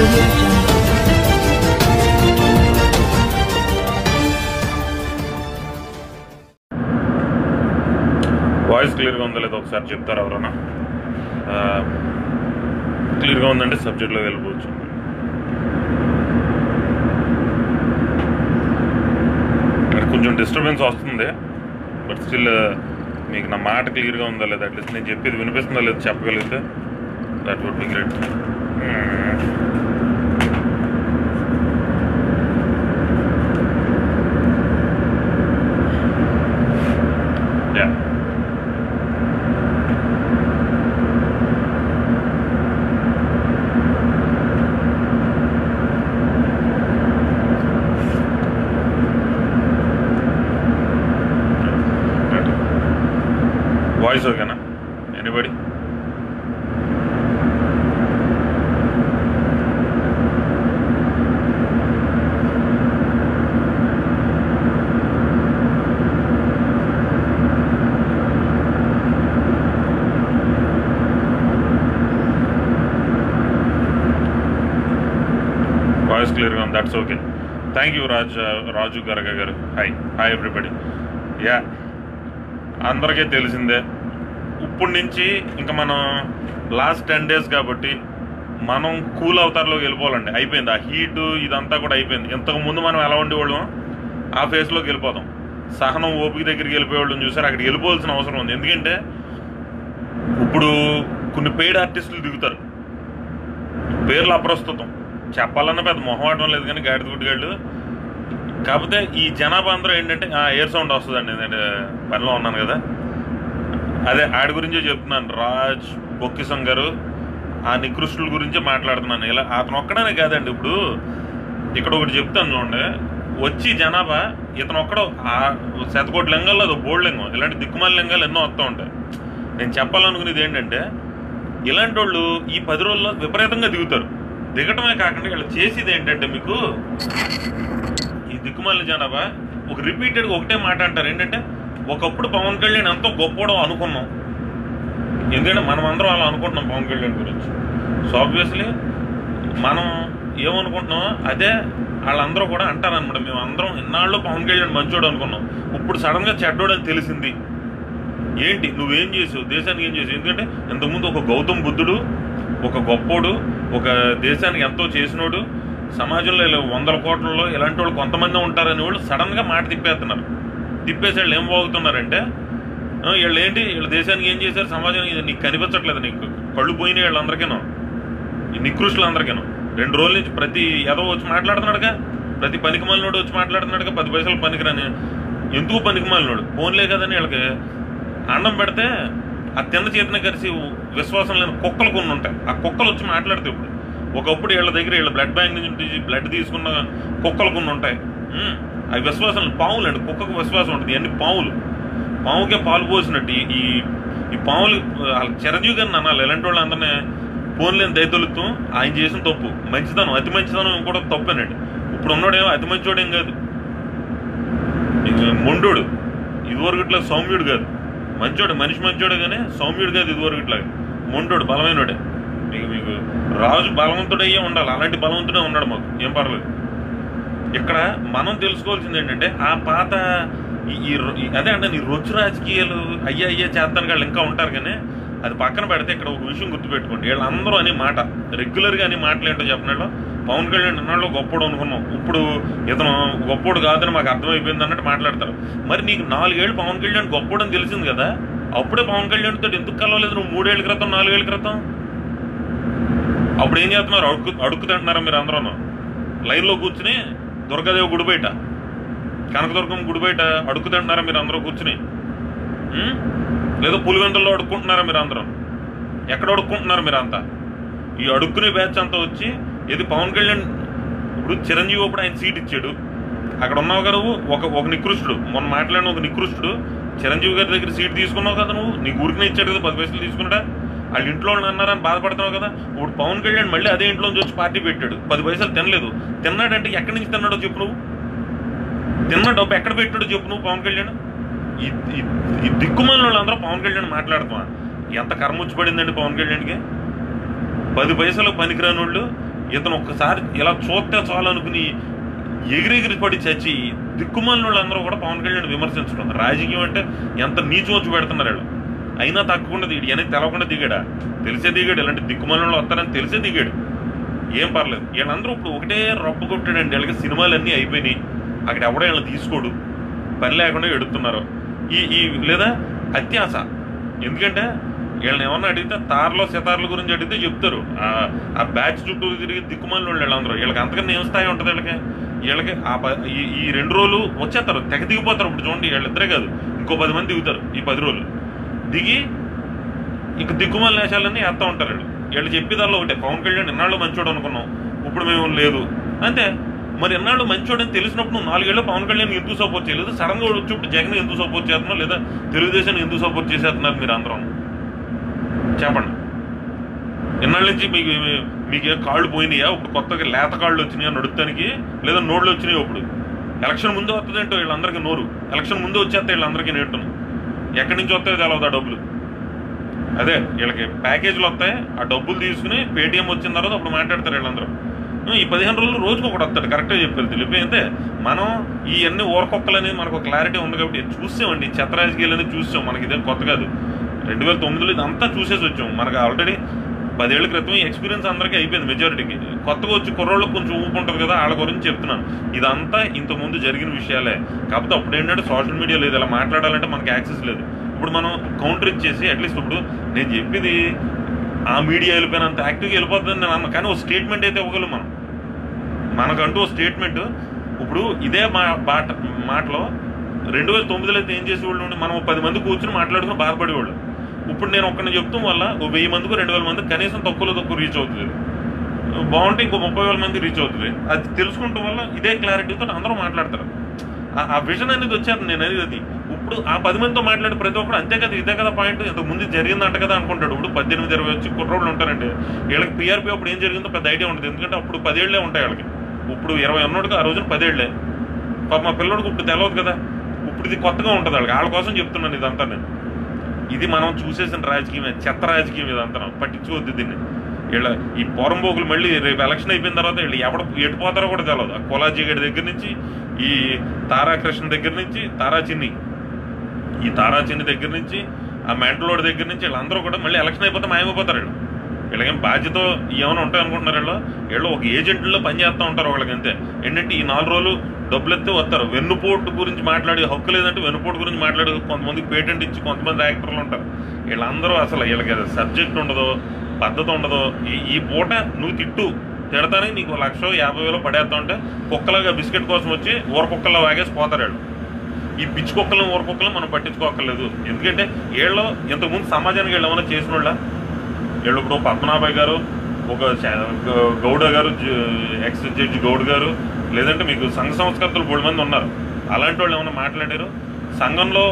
audio jungle. Voice క్లియర్గా ఉందో లేదో ఒకసారి చెప్తారా ఎవరన్నా క్లియర్గా ఉందంటే సబ్జెక్ట్లో వెళ్ళిపోవచ్చు ఇక్కడ కొంచెం డిస్టర్బెన్స్ వస్తుంది బట్ స్టిల్ మీకు నా మాట క్లియర్గా ఉందా లేదా అట్లీస్ట్ నేను చెప్పేది వినిపిస్తుందా లేదా చెప్పగలిగితే that would be great ya voice ఓకేనా ఎనీబడి వాయిస్ క్లియర్గా ఉంది that's okay thank you Raj Raju గరగ గారు హాయ్ హాయ్ ఎవ్రీబడి యా అందరికీ తెలిసిందే ఇప్పటి నుంచి ఇంకా మనం లాస్ట్ టెన్ డేస్ కాబట్టి మనం కూల్ అవతారంలోకి వెళ్ళిపోవాలండి అయిపోయింది ఆ హీట్ ఇదంతా కూడా అయిపోయింది ఇంతకు ముందు మనం ఎలా ఉండేవాళ్ళం ఆ ఫేస్లోకి వెళ్ళిపోతాం సహనం ఓపిక దగ్గరికి వెళ్ళిపోయేవాళ్ళని చూసారు అక్కడికి వెళ్ళిపోవాల్సిన అవసరం ఉంది ఎందుకంటే ఇప్పుడు కొన్ని పెయిడ్ ఆర్టిస్టులు దిగుతారు పేర్లు అప్రస్తుతం చెప్పాలన్న పెద్ద మొహమాటం లేదు కానీ గాడిద గుడ్డిగాళ్ళు కాకపోతే ఈ జనాభా అందరూ ఏంటంటే ఎయిర్ సౌండ్ వస్తుందండి నేను పనిలో ఉన్నాను కదా అదే ఆడి గురించే చెప్తున్నాను రాజ్ బొక్కిసం గారు ఆ నికృష్టుల గురించే మాట్లాడుతున్నాను ఇలా అతను ఒక్కడనే కాదండి ఇప్పుడు ఇక్కడ ఒకటి చెప్తాను చూడండి వచ్చి జనాభా ఇతను ఒక్కడో ఆ శతకోటి లింగాల్లో అది బోల్డ్ లింగం ఇలాంటి దిక్కుమాల లింగాలు ఎన్నో వస్తూ ఉంటాయి నేను చెప్పాలనుకునేది ఏంటంటే ఇలాంటి వాళ్ళు ఈ పది రోజుల్లో విపరీతంగా దిగుతారు దిగటమే కాకుండా వీళ్ళు చేసేది ఏంటంటే మీకు ఈ దిక్కుమాలిన జనాభా ఒక రిపీటెడ్గా ఒకటే మాట అంటారు ఏంటంటే ఒకప్పుడు పవన్ కళ్యాణ్ ఎంతో గొప్పవడం అనుకున్నాం ఎందుకంటే మనం అందరం అలా అనుకుంటున్నాం పవన్ కళ్యాణ్ గురించి సో ఆబ్వియస్లీ మనం ఏమనుకుంటున్నామో అదే వాళ్ళందరూ కూడా అంటారనమాట మేము అందరం ఇన్నాళ్ళు పవన్ కళ్యాణ్ మంచోడు అనుకున్నాం ఇప్పుడు సడన్గా చెడ్డోడు అని తెలిసింది ఏంటి నువ్వేం చేసావు దేశానికి ఏం చేసావు ఎందుకంటే ఇంతకుముందు ఒక గౌతమ్ బుద్ధుడు ఒక గొప్పోడు ఒక దేశానికి ఎంతో చేసినోడు సమాజంలో ఇలా వందల కోట్లలో ఇలాంటి వాళ్ళు కొంతమంది ఉంటారని వాళ్ళు సడన్గా మాట తిప్పేస్తున్నారు తిప్పేసి వాళ్ళు ఏం బాగుతున్నారంటే ఆ, వీళ్ళు ఏంటి వీళ్ళ దేశానికి ఏం చేశారు సమాజానికి ఇది నీకు కనిపించట్లేదు నీకు కళ్ళు పోయినాయి వీళ్ళందరికీనూ ఈ నికృష్టులందరికీను రెండు రోజుల నుంచి ప్రతి ఏదో వచ్చి మాట్లాడుతున్నాడుగా ప్రతి పనికి మాలినోడు వచ్చి మాట్లాడుతున్నాడుగా పది పైసలు పనికిరాని ఎందుకు పనికి మాలినోడు ఫోన్లే కదని వీళ్ళకి అన్నం పెడితే ఆ తిన్న చేతిని కలిసి విశ్వాసం లేని కుక్కలు కొన్ని ఉంటాయి ఆ కుక్కలు వచ్చి మాట్లాడితే ఇప్పుడు ఒకప్పుడు వీళ్ళ దగ్గర వీళ్ళ బ్లడ్ బ్యాంక్ నుంచి బ్లడ్ తీసుకున్న కుక్కలు కొన్ని ఉంటాయి ఉమ్, అవి విశ్వాసం పావులు అండి కుక్కకు విశ్వాసం ఉంటుంది ఇవన్నీ పావులు పావుకే పాలు పోసినట్టు ఈ- ఈ ఈ పావులు వాళ్ళ చిరంజీవి గారిని అనాలి ఇలాంటి వాళ్ళు అందరినీ ఫోన్ లేని దయతొలుతూ ఆయన చేసిన తప్పు మంచిదనం అతి మంచిదనం కూడా తప్పేనండి ఇప్పుడు ఉన్నోడేమో అతి మంచోడేం కాదు ఇక మొండోడు ఇదివరకు ఇట్లా సౌమ్యుడు కాదు మంచోడు మనిషి మంచోడు కానీ సౌమ్యుడు కాదు ఇదివరకు ఇట్లా మొండోడు బలమైనోడే మీకు మీకు రాజు బలవంతుడయ్యే ఉండాలి అలాంటి బలవంతుడే ఉన్నాడు మాకు ఏం పర్లేదు ఇక్కడ మనం తెలుసుకోవాల్సింది ఏంటంటే ఆ పాత ఈ- ఈ రొ- ఈ- అదే అంటే నీ రొచ్చు రాజకీయాలు అయ్యే అయ్యే చేస్తాను వాళ్ళు ఇంకా ఉంటారు కానీ అది పక్కన పెడితే ఇక్కడ ఒక విషయం గుర్తుపెట్టుకోండి వీళ్ళందరూ అనే మాట రెగ్యులర్గా అని మాటలు ఏంటో చెప్పినట్లు పవన్ కళ్యాణ్ అన్నాళ్ళు గొప్పడు అనుకున్నాం ఇప్పుడు ఇతను గొప్పోడు కాదని మాకు అర్థమైపోయింది అన్నట్టు మాట్లాడతారు మరి నీకు నాలుగేళ్ళు పవన్ కళ్యాణ్ గొప్పోడు అని తెలిసింది కదా అప్పుడే పవన్ కళ్యాణ్ తోటి ఎందుకు కలవలేదు నువ్వు మూడేళ్ల క్రితం నాలుగేళ్ల క్రితం అప్పుడు ఏం చేస్తున్నారు అడుక్కు అడుక్కు తింటున్నారా మీరు అందరూ లైన్లో కూర్చుని దుర్గాదేవి గుడి బయట కనకదుర్గం గుడి బయట అడుక్కు తింటున్నారా మీరు అందరూ కూర్చుని ఉం? లేదా పులివెందుల్లో అడుక్కుంటున్నారా మీరు అందరూ ఎక్కడ అడుక్కుంటున్నారు మీరు అంతా ఈ అడుక్కునే బ్యాచ్ అంతా వచ్చి ఇది పవన్ కళ్యాణ్ ఇప్పుడు చిరంజీవి అప్పుడు ఆయన సీట్ ఇచ్చాడు అక్కడ ఉన్నావు కదా నువ్వు ఒక ఒక నికృష్టుడు మొన్న మాట్లాడిన ఒక నికృష్టుడు చిరంజీవి గారి దగ్గర సీట్ తీసుకున్నావు కదా నువ్వు నీ ఊరికనే ఇచ్చాడు కదా పది పైసలు తీసుకున్నాడా వాళ్ళ ఇంట్లో వాళ్ళు అన్నారని బాధపడుతున్నావు కదా ఇప్పుడు పవన్ కళ్యాణ్ మళ్ళీ అదే ఇంట్లో నుంచి వచ్చి పార్టీ పెట్టాడు పది పైసలు తినలేదు తిన్నాడంటే ఎక్కడి నుంచి తిన్నాడో చెప్పు నువ్వు తిన్న డబ్బు ఎక్కడ పెట్టాడో చెప్పు నువ్వు పవన్ కళ్యాణ్ ఈ ఈ- ఈ దిక్కుమాలిన వాళ్ళందరూ పవన్ కళ్యాణ్ మాట్లాడుతున్నా ఎంత కర్మ వచ్చి పడిందండి పవన్ కళ్యాణ్కి పది పైసలు పనికిరాని వాళ్ళు ఇతను ఒక్కసారి ఇలా చూస్తే చాలు అనుకుని ఎగిరెగిరి పడి చచ్చి దిక్కుమాలిన వాళ్ళందరూ కూడా పవన్ కళ్యాణ్ విమర్శించడం రాజకీయం అంటే ఎంత నీచు వచ్చి పెడుతున్నారు వీళ్ళు అయినా తగ్గకుండా దిగాడు అనేది తెలవకుండా దిగాడా తెలిసే దిగాడు ఇలాంటి దిక్కుమాలిన వాళ్ళు వస్తారని తెలిసే దిగాడు ఏం పర్లేదు వీళ్ళందరూ ఇప్పుడు ఒకటే రొప్ప కొట్టాడండి వీళ్ళకి సినిమాలన్నీ అయిపోయినాయి అక్కడ ఎవడో వీళ్ళని తీసుకోడు పని లేకుండా ఎడుతున్నారు ఈ ఈ లేదా అత్యాస ఎందుకంటే వీళ్ళని ఏమన్నా అడిగితే తారలో సితార్ల గురించి అడిగితే చెప్తారు ఆ- ఆ బ్యాచ్ చుట్టూ తిరిగి దిక్కుమాలిన వాళ్ళు వీళ్ళందరూ వీళ్ళకి అంతకన్నా ఏం స్థాయి ఉంటుంది వీళ్ళకి వీళ్ళకి ఆ ప- ఈ ఈ రెండు రోజులు వచ్చేస్తారు తెగ దిగిపోతారు ఇప్పుడు చూడండి వీళ్ళిద్దరే కాదు ఇంకో పది మంది దిగుతారు ఈ పది రోజులు దిగి ఇక దిక్కుమాల నేషాలన్నీ వేస్తూ ఉంటారు వీళ్ళు వీళ్ళు చెప్పేదాల్లో ఒకటే పవన్ కళ్యాణ్ ఎన్నాళ్ళు మంచోడు అనుకున్నాం ఇప్పుడు మేము లేదు అంతే మరి ఎన్నాళ్ళు మంచోడు అని తెలిసినప్పుడు నువ్వు నాలుగేళ్ళు పవన్ కళ్యాణ్ ఎందుకు సపోర్ట్ చేయలేదు సడన్ గా వచ్చినప్పుడు జగన్ ఎందుకు సపోర్ట్ చేస్తున్నావు లేదా తెలుగుదేశం ఎందుకు సపోర్ట్ చేసేస్తున్నారు మీరు అందరం చెప్పండి ఎన్నాళ్ళ నుంచి మీకు మీకు ఏ కాళ్ళు పోయినాయా ఇప్పుడు కొత్తగా లేత కాళ్ళు వచ్చినాయా నడుస్తానికి లేదా నోళ్ళు వచ్చినాయి ఇప్పుడు ఎలక్షన్ ముందు వస్తుందంటో వీళ్ళందరికీ నోరు ఎలక్షన్ ముందు వచ్చేస్తే వీళ్ళందరికీ నేర్టును ఎక్కడి నుంచి వస్తాయో తెలవదు ఆ డబ్బులు అదే వీళ్ళకి ప్యాకేజీలు వస్తాయి ఆ డబ్బులు తీసుకుని పేటిఎం వచ్చిన తర్వాత అప్పుడు మాట్లాడతారు వీళ్ళందరూ ఉం, ఈ పదిహేను రోజులు రోజుకు ఒకటి వస్తాడు కరెక్ట్గా చెప్పారు తెలిపి అయితే మనం ఈ అన్ని ఊరకొక్కలు అనేది మనకు క్లారిటీ ఉంది కాబట్టి చూసామండి చెత్త రాజకీయాలు అనేది చూసాం మనకి ఇదేం కొత్త కాదు రెండు వేల తొమ్మిదిలో ఇదంతా చూసేసి వచ్చాం మనకు ఆల్రెడీ పదేళ్ల క్రితం ఈ ఎక్స్పీరియన్స్ అందరికీ అయిపోయింది మెజారిటీకి కొత్తగా వచ్చి కుర్రోళ్ళకి కొంచెం ఊపు ఉంటుంది కదా వాళ్ళ గురించి చెప్తున్నాను ఇదంతా ఇంతకుముందు జరిగిన విషయాలే కాకపోతే అప్పుడు ఏంటంటే సోషల్ మీడియా లేదు ఇలా మాట్లాడాలంటే మనకి యాక్సెస్ లేదు ఇప్పుడు మనం కౌంటర్ ఇచ్చేసి అట్లీస్ట్ ఇప్పుడు నేను చెప్పేది ఆ మీడియా వెళ్ళిపోయినంత యాక్టివ్గా వెళ్ళిపోతుందని నేను అన్న కానీ ఒక స్టేట్మెంట్ అయితే ఇవ్వగలం మనం మనకంటూ ఒక స్టేట్మెంట్ ఇప్పుడు ఇదే మా బాట మాటలో రెండు వేల తొమ్మిదిలో అయితే ఏం చేసేవాళ్ళు ఉండి మనం ఓ పది మంది కూర్చుని మాట్లాడుకుని బాధపడేవాళ్ళు ఇప్పుడు నేను ఒక్కడిని చెప్తాం వల్ల ఓ వెయ్యి మందికి రెండు వేల మంది కనీసం తక్కువలో తక్కువ రీచ్ అవుతుంది బాగుంటే ఇంకో ముప్పై వేల మంది రీచ్ అవుతుంది అది తెలుసుకుంటాం వల్ల ఇదే క్లారిటీతో అందరూ మాట్లాడతారు ఆ- ఆ విజన్ అనేది వచ్చారు నేను అనేది అది ఇప్పుడు ఆ పది మందితో మాట్లాడి ప్రతి ఒక్కరు అంతే కదా ఇదే కదా పాయింట్ ఇంతకు ముందు జరిగిందంట కదా అనుకుంటాడు ఇప్పుడు పద్దెనిమిది ఇరవై వచ్చి కుట్రోళ్ళు ఉంటారండి వీళ్ళకి పిఆర్పి అప్పుడు ఏం జరిగిందో పెద్ద ఐడియా ఉంటుంది ఎందుకంటే అప్పుడు పదేళ్లే ఉంటాయి వాళ్ళకి ఇప్పుడు ఇరవై ఉన్నోడికి ఆ రోజున పదేళ్లే పాప మా పిల్లడికి ఇప్పుడు తెలియదు కదా ఇప్పుడు ఇది కొత్తగా ఉంటుంది వాళ్ళకి వాళ్ళ కోసం చెప్తున్నాను ఇదంతా నేను ఇది మనం చూసేసిన రాజకీయమే చెత్త రాజకీయం ఇదంతా పట్టించుకోవద్దు దీన్ని వీళ్ళ ఈ పోరంబోకులు మళ్ళీ రేపు ఎలక్షన్ అయిపోయిన తర్వాత వీళ్ళు ఎవడ ఎటు పోతారో కూడా తెలియదు ఆ కొలాజీ గడి దగ్గర నుంచి ఈ తారాకృష్ణ దగ్గర నుంచి తారా చిన్ని ఈ తారా చిన్ని దగ్గర నుంచి ఆ మెంటలోడి దగ్గర నుంచి వీళ్ళందరూ కూడా మళ్ళీ ఎలక్షన్ అయిపోతే మాయమైపోతారు వీళ్ళు వీళ్ళకేం బాధ్యత ఏమైనా ఉంటాయి అనుకుంటున్నారు వీళ్ళు వీళ్ళు ఒక ఏజెంట్లో పనిచేస్తూ ఉంటారు వాళ్ళకి అంతే ఏంటంటే ఈ నాలుగు రోజులు డబ్బులు ఎత్తే వస్తారు వెన్నుపోటు గురించి మాట్లాడి హక్కు లేదంటే వెన్నుపోటు గురించి మాట్లాడి కొంతమందికి పేటెంట్ ఇచ్చి కొంతమంది యాక్టర్లు ఉంటారు వీళ్ళందరూ అసలు వీళ్ళకి సబ్జెక్ట్ ఉండదు పద్ధతి ఉండదు ఈ ఈ పూట నువ్వు తిట్టు తిడతానికి నీకు ఒక లక్ష యాభై వేలు పడేస్తా ఉంటే కుక్కలాగా బిస్కెట్ కోసం వచ్చి ఊర కుక్కల్లో వాగేసి పోతారు వీళ్ళు ఈ పిచ్చి కుక్కలను ఊర కుక్కలను మనం పట్టించుకోక్కర్లేదు ఎందుకంటే వీళ్ళు ఇంతకుముందు సమాజానికి వీళ్ళు ఏమైనా చేసిన వాళ్ళ వీళ్ళు ఇప్పుడు పద్మనాభయ్య గారు ఒక శా- గ- గౌడ గారు జ- ఎక్స్ జడ్జి గౌడ్ గారు లేదంటే మీకు సంఘ సంస్కర్తలు మూడు మంది ఉన్నారు అలాంటి వాళ్ళు ఏమైనా మాట్లాడారు సంఘంలో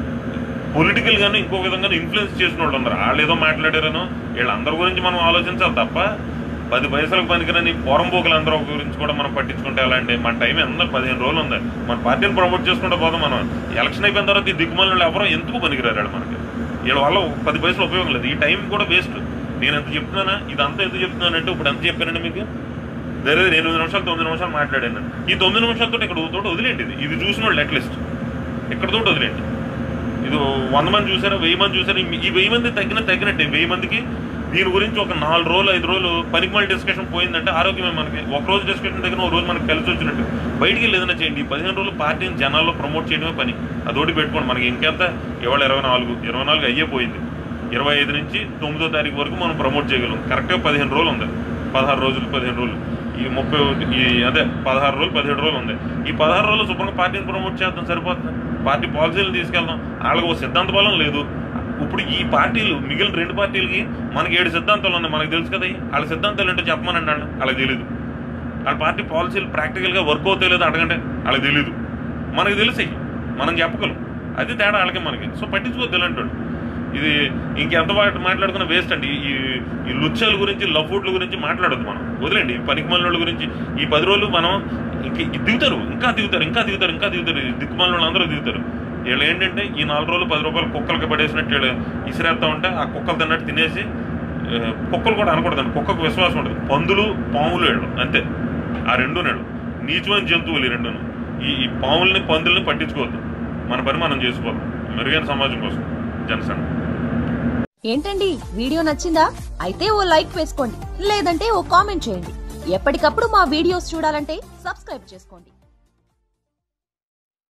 పొలిటికల్ గాను ఇంకో విధంగా ఇన్ఫ్లుయెన్స్ చేసిన వాళ్ళు ఉన్నారు వాళ్ళు ఏదో మాట్లాడారనో వీళ్ళందరి గురించి మనం ఆలోచించాలి తప్ప పది పైసలకు పనికిరని పోరంపోకులు అందరూ గురించి కూడా మనం పట్టించుకుంటే ఎలా అంటే మన టైం ఎంత పదిహేను రోజులు ఉంది మన పార్టీని ప్రమోట్ చేసుకుంటే పోదాం మనం ఎలక్షన్ అయిపోయిన తర్వాత ఈ దిక్కుమాల వాళ్ళు ఎవరో ఎందుకు పనికిరారు వాళ్ళు మనకి వీళ్ళ వల్ల ఒక పది పైసలు ఉపయోగం లేదు ఈ టైం కూడా వేస్ట్ నేను ఎంత చెప్తున్నానా ఇదంతా ఎందుకు చెప్తున్నానంటే ఇప్పుడు ఎంత చెప్పానండి మీకు వేరే ఎనిమిది నిమిషాలు తొమ్మిది నిమిషాలు మాట్లాడాను ఈ తొమ్మిది నిమిషాలతో ఇక్కడ తోటి వదిలేండి ఇది ఇది చూసిన వాళ్ళు అట్లీస్ట్ ఇక్కడ తోటి వదిలేండి ఇది వంద మంది చూసారా వెయ్యి మంది చూసారా ఈ- ఈ వెయ్యి మంది తగ్గిన తగ్గినట్టే వెయ్యి మందికి దీని గురించి ఒక నాలుగు రోజులు ఐదు రోజులు పనికి మళ్ళీ డిస్కషన్ పోయిందంటే ఆరోగ్యమే మనకి ఒక రోజు డిస్కషన్ దగ్గర ఒక రోజు మనకి కలిసి వచ్చినట్టు బయటికి వెళ్ళి ఏదైనా చేయండి ఈ పదిహేను రోజులు పార్టీని జనాల్లో ప్రమోట్ చేయడమే పని అదోటి పెట్టుకోండి మనకి ఇంకెంత ఇవాళ ఇరవై నాలుగు ఇరవై నాలుగు అయ్యే పోయింది ఇరవై ఐదు నుంచి తొమ్మిదో తారీఖు వరకు మనం ప్రమోట్ చేయగలం కరెక్ట్గా పదిహేను రోజులు ఉంది పదహారు రోజులు పదిహేను రోజులు ఈ ముప్పై ఈ అదే పదహారు రోజులు పదిహేడు రోజులు ఉంది ఈ పదహారు రోజులు శుభ్రంగా పార్టీని ప్రమోట్ చేద్దాం సరిపోతుంది పార్టీ పాలసీలు తీసుకెళ్దాం వాళ్ళకి ఒక సిద్ధాంత బలం లేదు ఇప్పుడు ఈ పార్టీలు మిగిలిన రెండు పార్టీలకి మనకి ఏడు సిద్ధాంతాలు ఉన్నాయి మనకు తెలుసు కదా ఇవి. వాళ్ళ సిద్ధాంతాలు ఏంటో చెప్పమనండి వాళ్ళు వాళ్ళకి తెలియదు వాళ్ళ పార్టీ పాలసీలు ప్రాక్టికల్గా వర్క్ అవుతాయి లేదో అడగండి వాళ్ళకి తెలియదు మనకు తెలిసి మనం చెప్పగలం అది తేడా వాళ్ళకి మనకి సో పట్టించుకోవద్దు ఇలాంటి వాళ్ళు. ఇది ఇంకెంత వాటి మాట్లాడుకున్న వేస్ట్ అండి ఈ ఈ లుచ్చాల గురించి లఫూట్ల గురించి మాట్లాడొద్దు మనం వదిలేండి ఈ పనికిమాలిన గురించి ఈ పది రోజులు మనం ఇంక ఈ దిగుతారు ఇంకా దిగుతారు ఇంకా దిగుతారు ఇంకా దిగుతారు ఈ దిక్కుమాలిన వాళ్ళు అందరూ దిగుతారు వీళ్ళు ఏంటంటే ఈ నాలుగు రోజులు పది రూపాయలు కుక్కలకి పడేసినట్టు వీళ్ళు ఇసిరేస్తా ఉంటే ఆ కుక్కలు తిన్నట్టు తినేసి ఆ, కుక్కలు కూడా అనకూడదండి కుక్కకు విశ్వాసం ఉండదు పందులు పాములు వెళ్ళు అంతే ఆ రెండు నెడు నీచమైన జంతువులు ఈ రెండును ఈ ఈ పాముల్ని పందుల్ని పట్టించుకోవద్దు మన పని మనం చేసుకోవద్దు మెరుగైన సమాజం కోసం జనసేన ఏంటండి వీడియో నచ్చిందా అయితే ఓ లైక్ వేసుకోండి లేదంటే ఓ కామెంట్ చేయండి ఎప్పటికప్పుడు మా వీడియోస్ చూడాలంటే సబ్స్క్రైబ్ చేసుకోండి